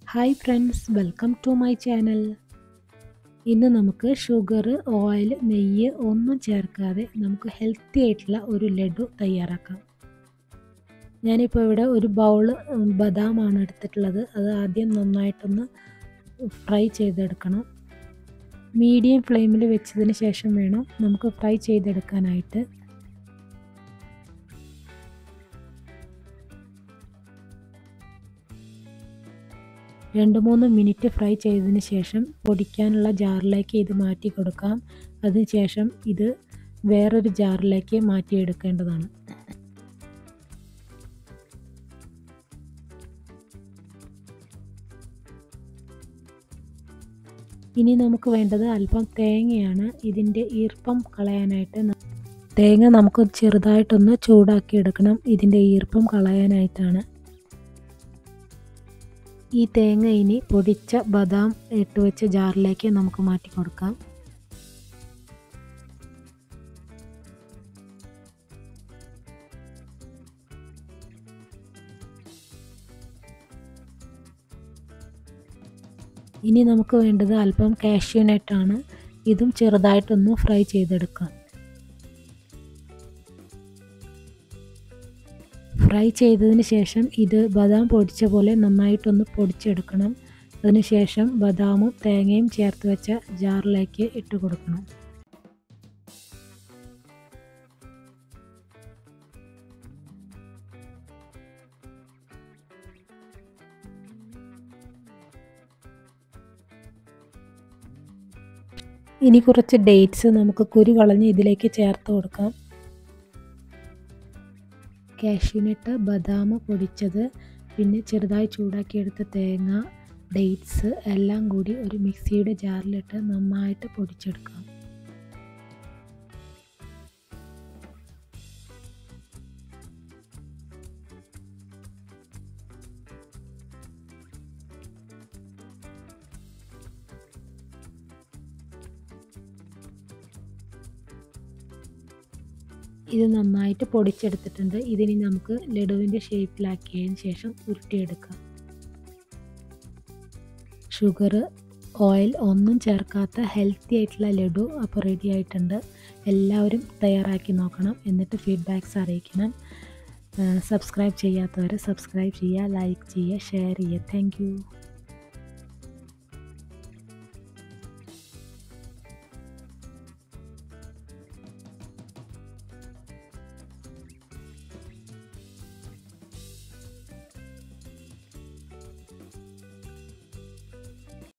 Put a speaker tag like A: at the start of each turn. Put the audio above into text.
A: hi friends welcome to my channel ഇന്ന് നമുക്ക് sugar oil നെയ്യ് ഒന്നും ചേർക്കാതെ നമുക്ക് ഹെൽത്തി ആയിട്ടുള്ള ഒരു ലഡു തയ്യാറാക്കാം ഞാനിപ്പോൾ ഇവിടെ ഒരു ബൗള് ബദാമാണ് എടുത്തിട്ടുള്ളത് അത് ആദ്യം നന്നായിട്ടൊന്ന് ഫ്രൈ ചെയ്തെടുക്കണം മീഡിയം ഫ്ലെയിമിൽ വെച്ചതിന് ശേഷം വേണം നമുക്ക് ഫ്രൈ ചെയ്തെടുക്കാനായിട്ട് രണ്ട് മൂന്ന് മിനിറ്റ് ഫ്രൈ ചെയ്തതിന് ശേഷം പൊടിക്കാനുള്ള ജാറിലേക്ക് ഇത് മാറ്റി കൊടുക്കാം അതിനുശേഷം ഇത് വേറൊരു ജാറിലേക്ക് മാറ്റിയെടുക്കേണ്ടതാണ് ഇനി നമുക്ക് വേണ്ടത് അല്പം തേങ്ങയാണ് ഇതിൻ്റെ ഈർപ്പം കളയാനായിട്ട് തേങ്ങ നമുക്ക് ചെറുതായിട്ടൊന്ന് ചൂടാക്കി എടുക്കണം ഇതിൻ്റെ ഈർപ്പം കളയാനായിട്ടാണ് ഈ തേങ്ങ ഇനി പൊടിച്ച ബദാം ഇട്ട് വെച്ച ജാറിലേക്ക് നമുക്ക് മാറ്റി കൊടുക്കാം ഇനി നമുക്ക് വേണ്ടത് അല്പം കാഷ്യൂ നട്ടാണ് ഇതും ചെറുതായിട്ടൊന്ന് ഫ്രൈ ചെയ്തെടുക്കാം ഫ്രൈ ചെയ്തതിന് ശേഷം ഇത് ബദാം പൊടിച്ച പോലെ നന്നായിട്ടൊന്ന് പൊടിച്ചെടുക്കണം അതിനുശേഷം ബദാമും തേങ്ങയും ചേർത്ത് വെച്ച ജാറിലേക്ക് ഇട്ട് കൊടുക്കണം ഇനി കുറച്ച് ഡേറ്റ്സ് നമുക്ക് കുരു കളഞ്ഞ് ഇതിലേക്ക് ചേർത്ത് കൊടുക്കാം കാഷ്യൂനട്ട് ബദാം പൊടിച്ചത് പിന്നെ ചെറുതായി ചൂടാക്കിയെടുത്ത തേങ്ങ ഡേറ്റ്സ് എല്ലാം കൂടി ഒരു മിക്സിയുടെ ജാറിലിട്ട് നന്നായിട്ട് പൊടിച്ചെടുക്കാം ഇത് നന്നായിട്ട് പൊടിച്ചെടുത്തിട്ടുണ്ട് ഇതിനി നമുക്ക് ലഡുവിൻ്റെ ഷേപ്പിലാക്കിയതിന് ശേഷം ഉരുട്ടിയെടുക്കാം ഷുഗർ ഓയിൽ ഒന്നും ചേർക്കാത്ത ഹെൽത്തി ആയിട്ടുള്ള ലഡു അപ്പോൾ റെഡി ആയിട്ടുണ്ട് എല്ലാവരും തയ്യാറാക്കി നോക്കണം എന്നിട്ട് ഫീഡ്ബാക്ക്സ് അറിയിക്കണം സബ്സ്ക്രൈബ് ചെയ്യാത്തവർ സബ്സ്ക്രൈബ് ചെയ്യുക ലൈക്ക് ചെയ്യുക ഷെയർ ചെയ്യുക താങ്ക്